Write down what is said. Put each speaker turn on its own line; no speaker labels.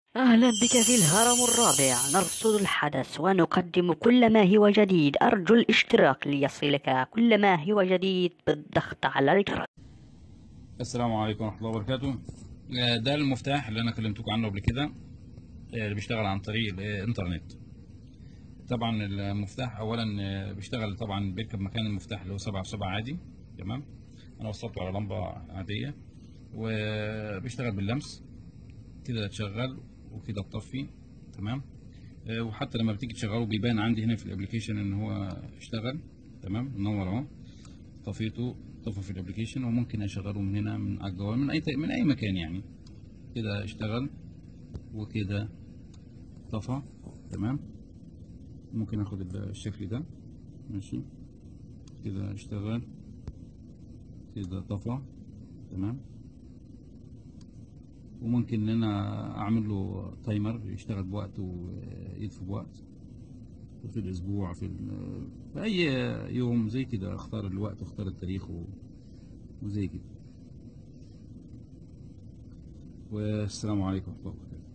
أهلا بك في الهرم الرابع نرصد الحدث ونقدم كل ما هو جديد أرجو الاشتراك ليصلك كل ما هو جديد بالضغط على الجرس
السلام عليكم ورحمة الله وبركاته آه، ده المفتاح اللي أنا كلمتكم عنه قبل كده آه، اللي بيشتغل عن طريق الإنترنت طبعا المفتاح أولا آه، بيشتغل طبعا بيركب مكان المفتاح اللي هو سبعة في سبعة عادي تمام أنا وصلته على لمبة عادية وبيشتغل باللمس كده تشغل وكده تطفي تمام آه، وحتى لما بتيجي تشغله بيبان عندي هنا في الابلكيشن ان هو اشتغل تمام منور اهو طفيته طفى في الابلكيشن وممكن اشغله من هنا من على الجوال من اي من اي مكان يعني كده اشتغل وكده طفى تمام ممكن اخد الشكل ده ماشي كده اشتغل كده طفى تمام وممكن ان انا اعمل له تايمر يشتغل بوقت ويطفي بوقت في الاسبوع في, ال- في اي يوم زي كده اختار الوقت واختار التاريخ و- وزي كده والسلام عليكم ورحمه الله وبركاته